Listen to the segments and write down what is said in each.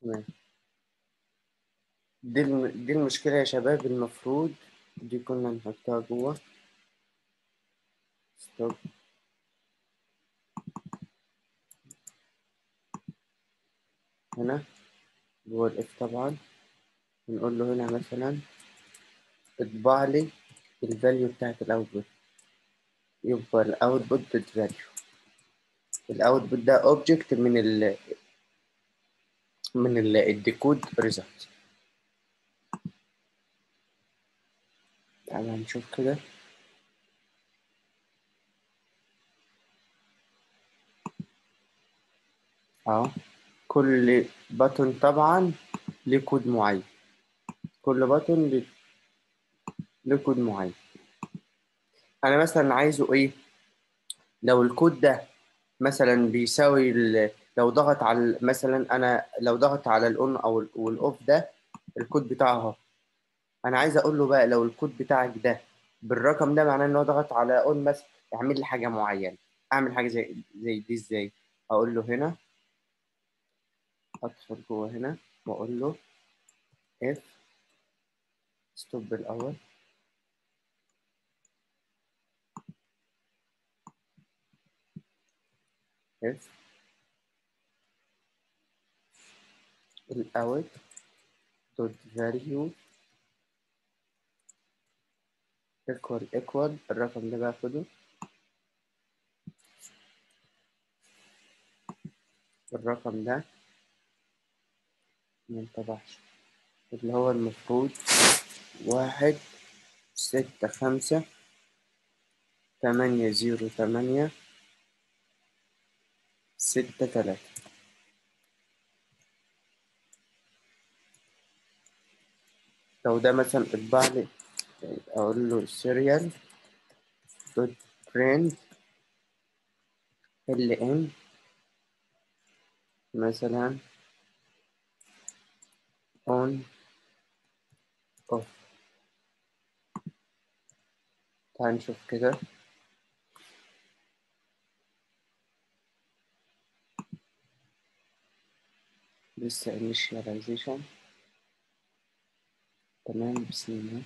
تمام دي الم... دي المشكلة يا شباب المفروض دي كنا نحطها جوه ستوب هنا جوه الاف طبعا ونقول له هنا مثلا اطبع لي الفاليو بتاعت الاوتبوت يبقى الاوتبوت دوت فاليو الاوتبوت ده اوبجكت من ال من ال الديكود ريزلت تعالى نشوف كده اهو كل بutton طبعا ليه كود معين كل بutton ليه ليه كود معين انا مثلا عايزه ايه لو الكود ده مثلا بيساوي ال... لو ضغط على مثلا انا لو ضغط على الاون او الاوف ده الكود بتاعه اهو انا عايز اقول له بقى لو الكود بتاعك ده بالرقم ده معناه ان هو ضغط على اون بس اعمل لي حاجه معينه اعمل حاجه زي زي دي ازاي اقول له هنا ادخل جوه هنا واقول له اف ستوب الاول اف الاوت دوت فاليو equal equal الرقم ده باخده الرقم ده منطبعش اللي هو المفروض واحد ستة خمسة تمانية زيرو تمانية ستة تلاتة لو ده مثلا اطبع لي اقول له serial دوت print ال ان مثلا on off تعال نشوف كده لسه initialization تمام بسم الله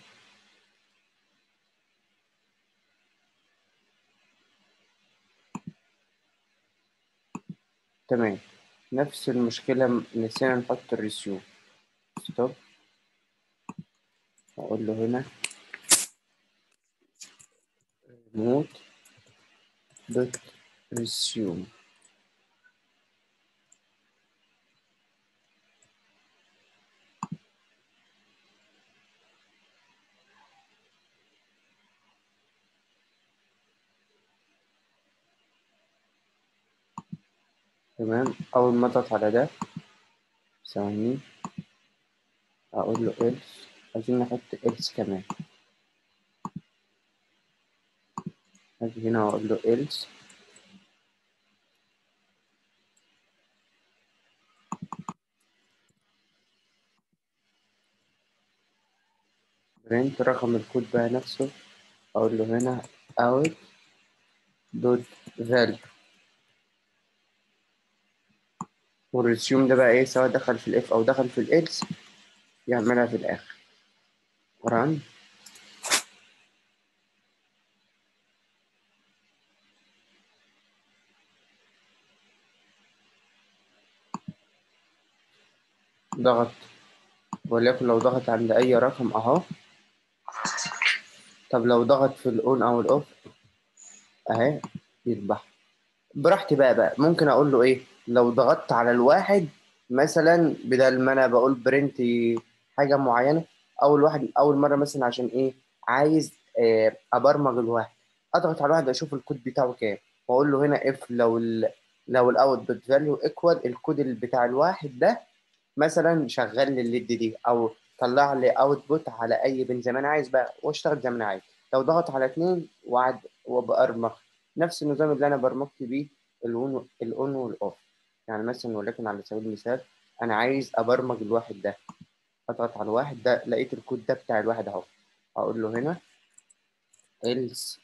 تمام نفس المشكلة نسينا نحط الريسيوم ستوب أقول له هنا remote دوت resume تمام أول ما أضغط على ده ثواني أقول له else عايزين نحط else كمان أجي هنا وأقول له else print رقم الكود بقى نفسه أقول له هنا out دوت value والريسيوم ده بقى إيه سواء دخل في الإف أو دخل في الإلس يعملها في الآخر run ضغط وليكن لو ضغط عند أي رقم أهو طب لو ضغط في الأون أو الأوف أهي يذبح براحتي بقى بقى ممكن أقول له إيه لو ضغطت على الواحد مثلا بدل ما أنا بقول برنت حاجة معينة أول واحد أول مرة مثلا عشان إيه عايز آه أبرمج الواحد أضغط على الواحد أشوف الكود بتاعه كام وأقول له هنا إف لو ال لو الأوت بوت فاليو إيكوال الكود بتاع الواحد ده مثلا شغل لي الليد دي او طلع لي اوتبوت على اي بن زي ما انا عايز بقى واشتغل زي ما انا عايز لو ضغط على اتنين وقعد وبأرمخ نفس النظام اللي انا برمجت بيه الاون الاون والاوف يعني مثلا ولكن على سبيل المثال انا عايز ابرمج الواحد ده اضغط على الواحد ده لقيت الكود ده بتاع الواحد اهو اقول له هنا else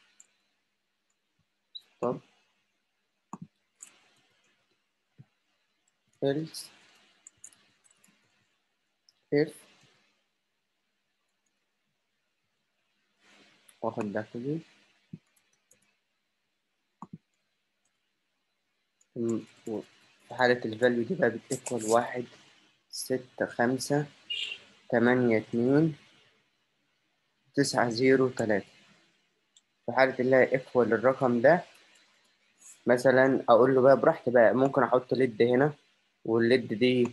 stop else if واخد ده كله م- و- في حالة الفاليو دي بقى بتيكوال واحد ستة خمسة تمانية اتنين تسعة زيرو تلاتة في حالة اللي هي ايكوال الرقم ده مثلا أقول له بقى براحتي بقى ممكن أحط ليد هنا والليد دي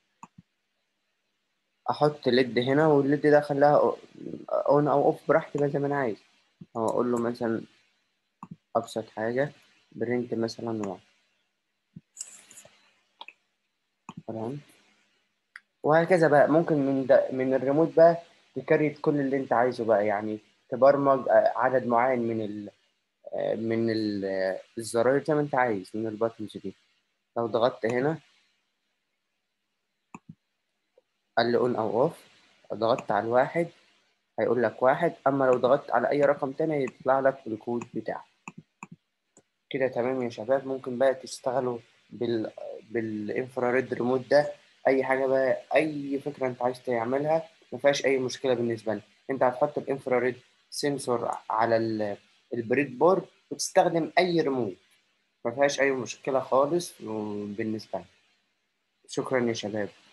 أحط ليد هنا والليد ده أخليها أون أو أوف براحتي بقى زي ما أنا عايز أو أقول له مثلا أبسط حاجة برنت مثلا واحد تمام وهكذا بقى ممكن من ده من الريموت بقى تكريت كل اللي انت عايزه بقى يعني تبرمج آه، عدد معين من ال آه، من ال- آه، الزراير زي ما انت عايز من الباتنز دي لو ضغطت هنا قال لي اون او اوف ضغطت على الواحد هيقول لك واحد اما لو ضغطت على اي رقم تاني يطلع لك الكود بتاعه كده تمام يا شباب ممكن بقى تشتغلوا بال بالانفراريد ريموت ده اي حاجه بقى اي فكره انت عايز تعملها ما فيهاش اي مشكله بالنسبه لك انت هتحط الانفراريد سنسور على ال- البريد بورد وتستخدم اي ريموت ما فيهاش اي مشكله خالص بالنسبه لك شكرا يا شباب